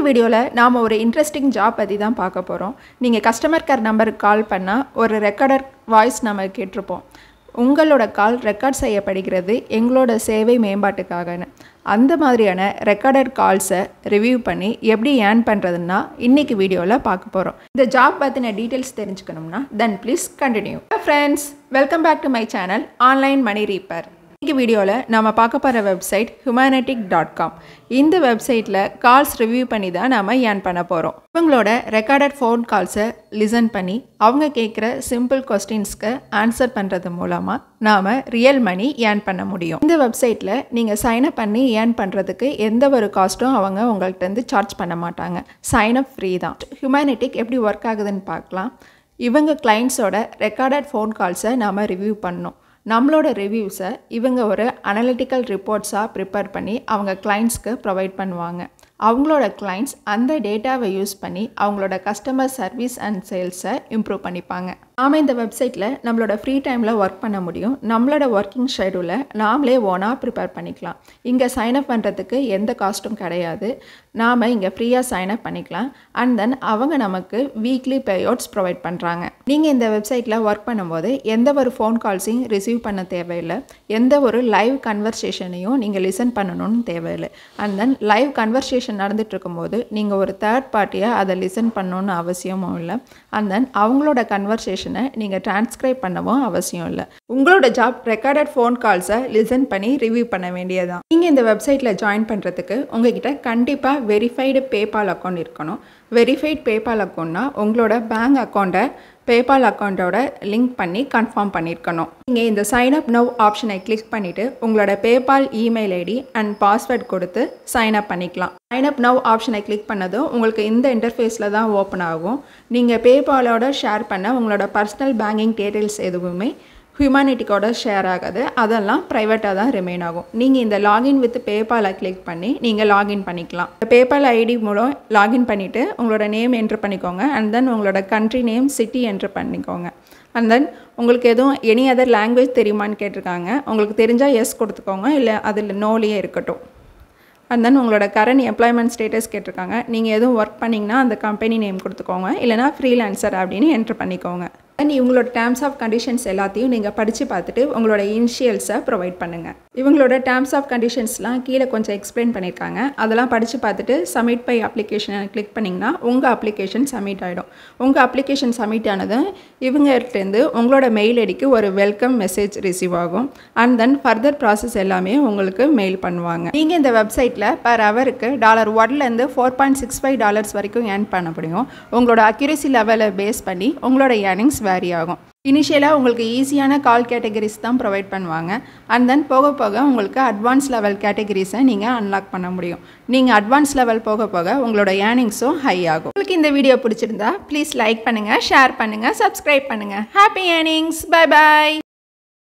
வீடியோவில் நாம் ஒரு இன்ட்ரெஸ்டிங் ஜாப் பற்றி தான் பார்க்க போகிறோம் நீங்கள் கஸ்டமர் கேர் நம்பருக்கு கால் பண்ணால் ஒரு ரெக்கார்டர் வாய்ஸ் நம்ம கேட்டிருப்போம் உங்களோட கால் ரெக்கார்ட் செய்யப்படுகிறது எங்களோட சேவை மேம்பாட்டுக்காகன்னு அந்த மாதிரியான ரெக்கார்டர் கால்ஸை ரிவ்யூ பண்ணி எப்படி ஏர்ன் பண்ணுறதுன்னா இன்றைக்கி வீடியோவில் பார்க்க போகிறோம் இந்த ஜாப் பற்றின டீட்டெயில்ஸ் தெரிஞ்சுக்கணும்னா then please continue friends welcome back to my channel online money reaper இன்றைக்கி வீடியோவில் நம்ம பார்க்க போகிற வெப்சைட் ஹியூமனட்டிக் டாட் காம் இந்த வெப்சைட்டில் கால்ஸ் ரிவ்யூ பண்ணி தான் நாம் ஏர்ன் பண்ண போகிறோம் இவங்களோட ரெக்கார்டட் ஃபோன் கால்ஸை லிசன் பண்ணி அவங்க கேட்குற சிம்பிள் கொஸ்டின்ஸ்க்கு ஆன்சர் பண்ணுறது மூலமாக நாம் ரியல் மணி ஏர்ன் பண்ண முடியும் இந்த வெப்சைட்டில் நீங்கள் சைன் அப் பண்ணி ஏர்ன் பண்ணுறதுக்கு எந்த ஒரு காஸ்ட்டும் அவங்க உங்கள்கிட்ட சார்ஜ் பண்ண மாட்டாங்க சைன் அப் ஃப்ரீ தான் ஹியூமனிட்டிக் எப்படி ஒர்க் ஆகுதுன்னு பார்க்கலாம் இவங்க கிளைண்ட்ஸோட ரெக்கார்டட் ஃபோன் கால்ஸை நாம் ரிவ்யூ பண்ணணும் நம்மளோட ரிவ்யூஸை இவங்க ஒரு அனலிட்டிக்கல் ரிப்போர்ட்ஸாக ப்ரிப்பேர் பண்ணி அவங்க கிளைண்ட்ஸ்க்கு ப்ரொவைட் பண்ணுவாங்க அவங்களோட கிளைண்ட்ஸ் அந்த டேட்டாவை யூஸ் பண்ணி அவங்களோட கஸ்டமர் சர்வீஸ் அண்ட் சேல்ஸை இம்ப்ரூவ் பண்ணிப்பாங்க நாம் இந்த வெப்சைட்டில் நம்மளோட ஃப்ரீ டைமில் ஒர்க் பண்ண முடியும் நம்மளோட ஒர்க்கிங் ஷெடியூலை நாமளே ஓனாக ப்ரிப்பேர் பண்ணிக்கலாம் இங்கே சைன் அப் பண்ணுறதுக்கு எந்த காஸ்ட்டும் கிடையாது நாம் இங்கே ஃப்ரீயாக சைன் அப் பண்ணிக்கலாம் அண்ட் தென் அவங்க நமக்கு வீக்லி பேஅவுட்ஸ் ப்ரொவைட் பண்ணுறாங்க நீங்கள் இந்த வெப்சைட்டில் ஒர்க் பண்ணும்போது எந்த ஒரு ஃபோன் கால்ஸையும் ரிசீவ் பண்ண தேவையில்லை எந்த ஒரு லைவ் கன்வர்சேஷனையும் நீங்கள் லிசன் பண்ணணும்னு தேவையில்லை அண்ட் தென் லைவ் கன்வர்சேஷன் நடந்துட்டு இருக்கும்போது நீங்கள் ஒரு தேர்ட் பார்ட்டியாக அதை லிசன் பண்ணணும்னு அவசியமும் இல்லை அண்ட் தென் அவங்களோட கன்வர்சேஷனை நீங்கள் டிரான்ஸ்கிரைப் பண்ணவும் அவசியம் இல்லை உங்களோட ஜாப் ரெக்கார்டட் ஃபோன் கால்ஸை லிசன் பண்ணி ரிவ்யூ பண்ண வேண்டியதான் நீங்கள் இந்த வெப்சைட்டில் ஜாயின் பண்ணுறதுக்கு உங்ககிட்ட கண்டிப்பாக வெரிஃபைடு பேபால் அக்கௌண்ட் இருக்கணும் வெரிஃபைட் பேபால் அக்கௌண்ட்னா உங்களோட பேங்க் அக்கௌண்ட்டை பேபால் அக்கௌண்ட்டோட லிங்க் பண்ணி கன்ஃபார்ம் பண்ணியிருக்கணும் நீங்கள் இந்த சைன் அப் நவ் ஆப்ஷனை கிளிக் பண்ணிவிட்டு உங்களோட PayPal email ID and password கொடுத்து சைன் அப் பண்ணிக்கலாம் சைன் அப் நவ் ஆப்ஷனை கிளிக் பண்ணதும் உங்களுக்கு இந்த இன்டர்ஃபேஸில் தான் ஓப்பன் ஆகும் நீங்கள் பேபாலோட ஷேர் பண்ண உங்களோட பர்சனல் பேங்கிங் டீட்டெயில்ஸ் எதுவுமே ஹியூமனிட்டிக்கோட ஷேர் ஆகாது அதெல்லாம் ப்ரைவேட்டாக தான் ரிமைன் ஆகும் நீங்கள் இந்த லாகின் வித் பேபாலை கிளிக் பண்ணி நீங்கள் லாகின் பண்ணிக்கலாம் பேபால் ஐடி மூலம் லாகின் பண்ணிவிட்டு உங்களோட நேம் என்ட்ரு பண்ணிக்கோங்க அண்ட் தென் உங்களோட கண்ட்ரி நேம் சிட்டி என்ட்ரு பண்ணிக்கோங்க அண்ட் தென் உங்களுக்கு எதுவும் எனி அதர் லாங்குவேஜ் தெரியுமான்னு கேட்டிருக்காங்க உங்களுக்கு தெரிஞ்சால் எஸ் கொடுத்துக்கோங்க இல்லை அதில் நோலியே இருக்கட்டும் அண்ட் தென் உங்களோட கரண்ட் எம்ப்ளாய்மெண்ட் ஸ்டேட்டஸ் கேட்டிருக்காங்க நீங்கள் எதுவும் ஒர்க் பண்ணிங்கன்னா அந்த கம்பெனி நேம் கொடுத்துக்கோங்க இல்லைனா ஃப்ரீலான்சர் அப்படின்னு என்ட்ரு பண்ணிக்கோங்க அண்ட் இவங்களோட டேர்ம்ஸ் ஆஃப் கண்டிஷன்ஸ் எல்லாத்தையும் நீங்கள் படித்து பார்த்துட்டு உங்களோட இனிஷியல்ஸை ப்ரொவைட் பண்ணுங்கள் இவங்களோட டேர்ம்ஸ் ஆஃப் கண்டிஷன்ஸ்லாம் கீழே கொஞ்சம் எக்ஸ்பிளைன் பண்ணியிருக்காங்க அதெல்லாம் படித்து பார்த்துட்டு சப்மிட் பை அப்ளிகேஷனை கிளிக் பண்ணிங்கன்னா உங்கள் அப்ளிகேஷன் சப்மிட் ஆகிடும் உங்கள் அப்ளிகேஷன் சப்மிட் ஆனதும் இவங்ககிட்டேருந்து உங்களோட மெயில் ஐடிக்கு ஒரு வெல்கம் மெசேஜ் ரிசீவ் ஆகும் அண்ட் தென் ஃபர்தர் ப்ராசஸ் எல்லாமே உங்களுக்கு மெயில் பண்ணுவாங்க நீங்கள் இந்த வெப்சைட்டில் பர் ஹவருக்கு டாலர் ஒன்லேருந்து four point six five dollars வரைக்கும் ஏர்ன் பண்ண முடியும் உங்களோட அக்யூரசி லெவலை பேஸ் பண்ணி உங்களோட ஏர்னிங்ஸ் வேரி ஆகும் இனிஷியலாக உங்களுக்கு ஈஸியான கால் கேட்டகரிஸ் தான் ப்ரொவைட் பண்ணுவாங்க அண்ட் தென் போக போக உங்களுக்கு அட்வான்ஸ் லெவல் கேட்டகரிஸை நீங்கள் அன்லாக் பண்ண முடியும் நீங்கள் அட்வான்ஸ் லெவல் போக போக உங்களோட ஏர்னிங்ஸும் ஹை ஆகும் உங்களுக்கு இந்த வீடியோ பிடிச்சிருந்தா ப்ளீஸ் லைக் பண்ணுங்கள் ஷேர் பண்ணுங்கள் சப்ஸ்கிரைப் பண்ணுங்கள் ஹாப்பி ஏர்னிங்ஸ் பை பாய்